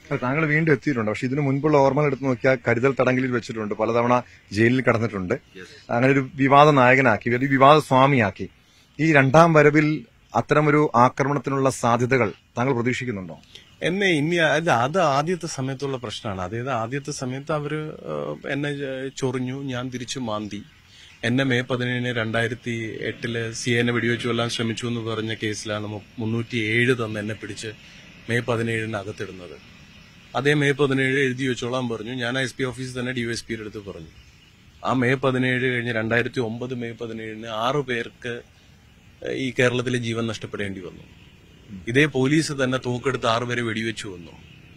അല്ല, താങ്കൾ വീണ്ടും എത്തിയിട്ടുണ്ട് പക്ഷെ ഇതിനു മുൻപുള്ള ഓർമ്മകൾ എടുത്ത് നോക്കിയാൽ കരുതൽ തടങ്കലിൽ വെച്ചിട്ടുണ്ട് പലതവണ ജയിലിൽ കടന്നിട്ടുണ്ട് അങ്ങനെ ഒരു വിവാദ നായകനാക്കി ഒരു വിവാദ സ്വാമിയാക്കി ഈ രണ്ടാം വരവിൽ അത്തരമൊരു ആക്രമണത്തിനുള്ള സാധ്യതകൾ താങ്കൾ പ്രതീക്ഷിക്കുന്നുണ്ടോ എന്നെ ഇനി അല്ല അത് ആദ്യത്തെ സമയത്തുള്ള പ്രശ്നമാണ് അതായത് ആദ്യത്തെ സമയത്ത് അവര് ഏഹ്, എന്നെ ഏഹ്, ചൊറിഞ്ഞു ഞാൻ തിരിച്ചു മാന്തി എന്നെ മെയ് പതിനേഴിന് രണ്ടായിരത്തി എട്ടില് സി എനെ വെടിവെച്ചു കൊല്ലാൻ ശ്രമിച്ചു എന്ന് പറഞ്ഞ കേസിലാണ് മു- മുന്നൂറ്റി ഏഴ് തന്ന് എന്നെ പിടിച്ച് മെയ് പതിനേഴിന് അകത്തിടുന്നത് അതേ മെയ് പതിനേഴ് എഴുതി വെച്ചോളാൻ പറഞ്ഞു ഞാൻ എസ് പി ഓഫീസിൽ തന്നെ ഡിവൈഎസ്പിയുടെ അടുത്ത് പറഞ്ഞു ആ മെയ് പതിനേഴ് കഴിഞ്ഞ് രണ്ടായിരത്തി ഒമ്പത് മെയ് പതിനേഴിന് ആറു പേർക്ക് ഈ കേരളത്തിലെ ജീവൻ നഷ്ടപ്പെടേണ്ടി വന്നു ഇതേ പോലീസ് തന്നെ തൂക്കെടുത്ത് ആറുപേരെ വെടിവെച്ചു വന്നു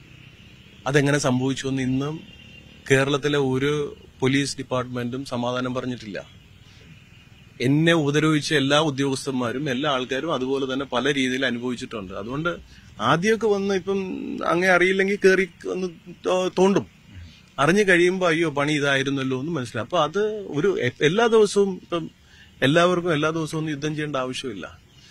അതെങ്ങനെ സംഭവിച്ചു എന്ന് ഇന്നും കേരളത്തിലെ ഒരു പോലീസ് ഡിപ്പാർട്ട്മെന്റും സമാധാനം പറഞ്ഞിട്ടില്ല എന്നെ ഉപദ്രവിച്ച എല്ലാ ഉദ്യോഗസ്ഥന്മാരും എല്ലാ ആൾക്കാരും അതുപോലെ തന്നെ പല രീതിയിൽ അനുഭവിച്ചിട്ടുണ്ട് അതുകൊണ്ട് ആദ്യമൊക്കെ വന്ന് ഇപ്പം അങ്ങേ അറിയില്ലെങ്കിൽ കയറി ഒന്ന് തോ- തോണ്ടും അറിഞ്ഞു കഴിയുമ്പോൾ അയ്യോ പണി ഇതായിരുന്നല്ലോ എന്ന് മനസ്സിലാവും അപ്പൊ അത് ഒരു എ- എല്ലാ ദിവസവും ഇപ്പം എല്ലാവർക്കും എല്ലാ ദിവസവും ഒന്നും യുദ്ധം ചെയ്യേണ്ട ആവശ്യമില്ല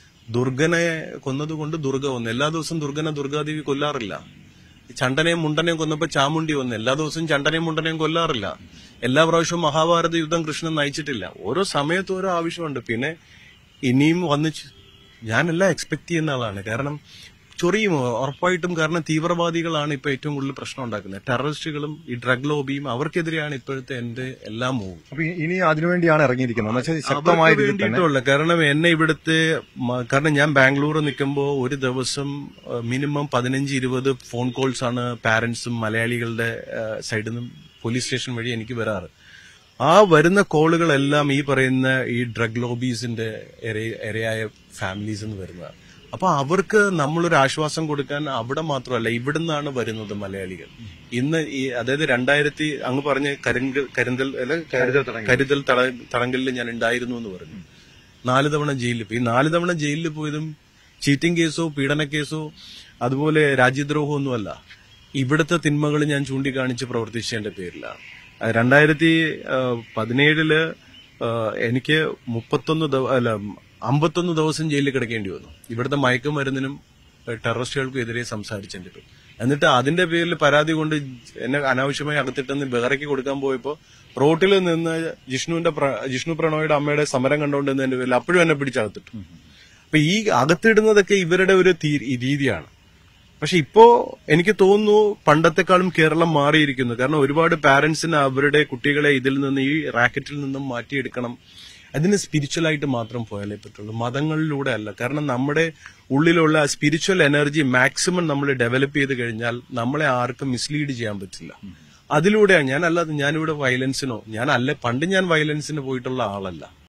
ദുർഗനെ കൊന്നതുകൊണ്ട് ദുർഗ വന്നു എല്ലാ ദിവസവും ദുർഗനെ ദുർഗാദേവി കൊല്ലാറില്ല ചണ്ടനെയും മുണ്ടനെയും കൊന്നപ്പോ ചാമുണ്ടി വന്നു എല്ലാ ദിവസവും ചണ്ടനെയും മുണ്ടനെയും കൊല്ലാറില്ല എല്ലാ പ്രാവശ്യവും മഹാഭാരത യുദ്ധം കൃഷ്ണൻ നയിച്ചിട്ടില്ല ഓരോ സമയത്ത് ഓരോ ആവശ്യമുണ്ട് പിന്നെ ഇനിയും വന്ന് ച്- ഞാനെല്ലാം എക്സ്പെക്ട് ചെയ്യുന്ന ആളാണ് കാരണം ചൊറിയും ഉറപ്പായിട്ടും കാരണം തീവ്രവാദികളാണ് ഇപ്പൊ ഏറ്റവും കൂടുതൽ പ്രശ്നം ഉണ്ടാക്കുന്നത് ടെററിസ്റ്റുകളും ഈ ഡ്രഗ് ലോബിയും അവർക്കെതിരെയാണ് ഇപ്പോഴത്തെ എന്റെ എല്ലാ മൂവും അപ്പൊ ഇ- ഇനി അതിനുവേണ്ടിയാണ് ഇറങ്ങിയിരിക്കുന്നത് എന്ന് വെച്ചാൽ ശക്തമായ അവർക്ക് രീതിയിൽ തന്നെ വേണ്ടിയിട്ടുള്ള കാരണം എന്നെ ഇവിടുത്തെ മ- കാരണം ഞാൻ ബാംഗ്ലൂർ നിൽക്കുമ്പോൾ ഒരു ദിവസം മിനിമം പതിനഞ്ച് ഇരുപത് ഫോൺ കോൾസ് ആണ് പാരന്റ്സും മലയാളികളുടെ സൈഡിൽ നിന്നും പോലീസ് സ്റ്റേഷൻ വഴി എനിക്ക് വരാറ് ആ വരുന്ന കോളുകളെല്ലാം ഈ പറയുന്ന ഈ ഡ്രഗ് ലോബീസിന്റെ ഇര- ഇരയായ ഫാമിലീസ് എന്ന് വരുന്നതാണ് അപ്പൊ അവർക്ക് നമ്മളൊരു ആശ്വാസം കൊടുക്കാൻ അവിടെ മാത്രമല്ല ഇവിടുന്നാണ് വരുന്നത് മലയാളികൾ ഇന്ന് ഈ അതായത് രണ്ടായിരത്തി അങ്ങ് പറഞ്ഞ കരിങ്കൽ കരിന്തൽ അല്ല കരുതൽ തട- തടങ്കലിൽ ഞാൻ ഉണ്ടായിരുന്നു എന്ന് പറഞ്ഞു നാല് തവണ ജയിലിൽ പോയി ഈ നാല് തവണ ജയിലിൽ പോയതും ചീറ്റിംഗ് കേസോ പീഡന കേസോ അതുപോലെ രാജ്യദ്രോഹമോ ഒന്നുമല്ല ഇവിടുത്തെ തിന്മകൾ ഞാൻ ചൂണ്ടിക്കാണിച്ച് പ്രവർത്തിച്ചതിന്റെ പേരിലാണ് അത് രണ്ടായിരത്തി ആ, പതിനേഴില് ആ, എനിക്ക് മുപ്പത്തൊന്ന് ദിവ- അല്ല അമ്പത്തൊന്ന് ദിവസം ജയിലിൽ കിടക്കേണ്ടി വന്നു ഇവിടുത്തെ മയക്കുമരുന്നിനും ഏഹ്, ടെററിസ്റ്റുകൾക്കും എതിരെ സംസാരിച്ചതിന്റെ പേരിൽ എന്നിട്ട് അതിന്റെ പേരിൽ പരാതി കൊണ്ട് എന്നെ അനാവശ്യമായി അകത്തിട്ടെന്ന് ബഹറയ്ക്ക് കൊടുക്കാൻ പോയപ്പോ റോട്ടിൽ നിന്ന് ജിഷ്ണുവിന്റെ പ്ര- ജിഷ്ണു പ്രണോയുടെ അമ്മയുടെ സമരം കണ്ടുകൊണ്ടിരുന്നതിന്റെ പേരിൽ അപ്പോഴും എന്നെ പിടിച്ചകത്തിട്ടു അപ്പൊ ഈ അകത്തിടുന്നതൊക്കെ ഇവരുടെ ഒരു തീ- ഈ രീതിയാണ് പക്ഷെ ഇപ്പോ എനിക്ക് തോന്നുന്നു പണ്ടത്തെക്കാളും കേരളം മാറിയിരിക്കുന്നു കാരണം ഒരുപാട് പാരന്റ്സിന് അവരുടെ കുട്ടികളെ ഇതിൽ നിന്ന് ഈ റാക്കറ്റിൽ നിന്നും മാറ്റിയെടുക്കണം അതിന് സ്പിരിച്വലായിട്ട് മാത്രം പോയാലേ പറ്റുള്ളൂ മതങ്ങളിലൂടെ അല്ല കാരണം നമ്മുടെ ഉള്ളിലുള്ള സ്പിരിച്വൽ എനർജി മാക്സിമം നമ്മൾ ഡെവലപ്പ് ചെയ്ത് കഴിഞ്ഞാൽ നമ്മളെ ആർക്കും മിസ്ലീഡ് ചെയ്യാൻ പറ്റില്ല അതിലൂടെയാണ് ഞാൻ അല്ലാതെ ഞാനിവിടെ വയലൻസിനോ ഞാൻ അല്ല പണ്ട് ഞാൻ വയലൻസിന് പോയിട്ടുള്ള ആളല്ല